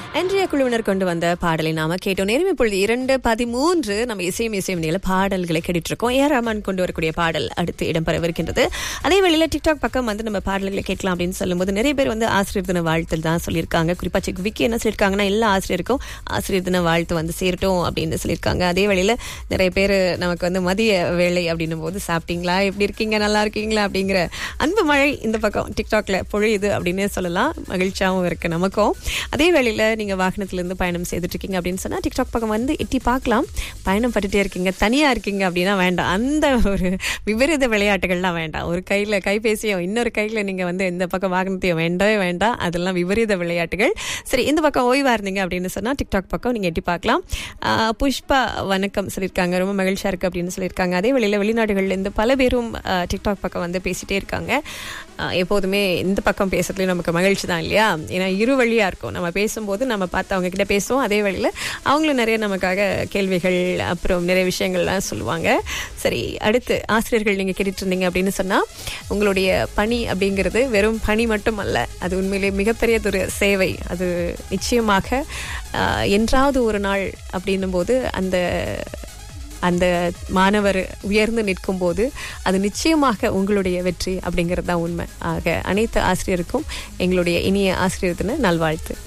இன்றைய குழுவினர் கொண்டு வந்த பாடலை நாம கேட்டோம் நேரம் இப்பொழுது இரண்டு பதிமூன்று நம்ம இசையும் இசையும் நிலையில பாடல்களை கேட்டுட்டு இருக்கோம் ஏ ரஹ்மான் கொண்டு வரக்கூடிய பாடல் அடுத்து இடம்பெறவிருக்கின்றது அதே வேளையில டிக்டாக் பக்கம் வந்து நம்ம பாடல்களை கேட்கலாம் அப்படின்னு சொல்லும்போது நிறைய பேர் வந்து ஆசிரியர் தின வாழ்த்து தான் சொல்லியிருக்காங்க குறிப்பா செக் விக்கி என்ன சொல்லியிருக்காங்கன்னா எல்லா ஆசிரியருக்கும் ஆசிரியர் தின வாழ்த்து வந்து சேரட்டும் அப்படின்னு சொல்லியிருக்காங்க அதே வேளையில நிறைய பேர் நமக்கு வந்து மதிய வேலை அப்படின்னும் போது சாப்பிட்டீங்களா எப்படி இருக்கீங்க நல்லா இருக்கீங்களா அப்படிங்கிற அன்பு மழை இந்த பக்கம் டிக்டாக்ல பொழியுது அப்படின்னு சொல்லலாம் மகிழ்ச்சியாகவும் இருக்கு நமக்கும் அதே வேளையில நீங்க வாகனத்துல இருந்து பயணம் செய்துட்டு இருக்கீங்க அப்படின்னு சொன்னா டிக்டாக் பக்கம் வந்து எட்டி பார்க்கலாம் பயணம் பட்டுட்டே இருக்கீங்க தனியா இருக்கீங்க அப்படின்னா வேண்டாம் அந்த ஒரு விபரீத விளையாட்டுகள்லாம் வேண்டாம் ஒரு கையில கைபேசியும் இன்னொரு கையில நீங்க வந்து இந்த பக்கம் வாகனத்தையும் வேண்டவே வேண்டாம் அதெல்லாம் விபரீத விளையாட்டுகள் சரி இந்த பக்கம் ஓய்வா இருந்தீங்க அப்படின்னு சொன்னா டிக்டாக் பக்கம் நீங்க எட்டி பார்க்கலாம் ஆஹ் புஷ்பா வணக்கம் சொல்லியிருக்காங்க ரொம்ப மகிழ்ச்சியா இருக்கு அப்படின்னு சொல்லியிருக்காங்க அதே வேளையில வெளிநாடுகள்ல இருந்து பல பேரும் ஆஹ் டிக்டாக் பக்கம் வந்து பேசிட்டே இருக்காங்க ஆஹ் எப்போதுமே இந்த பக்கம் பேசுறதுலயும் நமக்கு மகிழ்ச்சி தான் இல்லையா ஏன்னா இரு வழியா இருக்கும் நம்ம பேசும்போது நம்ம பார்த்து அவங்க கிட்ட பேசுவோம் அதே வழியில அவங்களும் நிறைய நமக்காக கேள்விகள் அப்புறம் நிறைய விஷயங்கள்லாம் சொல்லுவாங்க சரி அடுத்து ஆசிரியர்கள் நீங்க கேட்டுட்டு இருந்தீங்க அப்படின்னு சொன்னா உங்களுடைய பணி அப்படிங்கிறது வெறும் பணி மட்டும் அல்ல அது உண்மையிலே மிகப்பெரியதொரு சேவை அது நிச்சயமாக ஆஹ், என்றாவது ஒரு நாள் அப்படின்னும் போது அந்த அந்த மாணவர் உயர்ந்து நிற்கும் போது அது நிச்சயமாக உங்களுடைய வெற்றி அப்படிங்கிறது தான் உண்மை ஆக அனைத்து ஆசிரியருக்கும் எங்களுடைய இனிய ஆசிரியர் தின நல்வாழ்த்து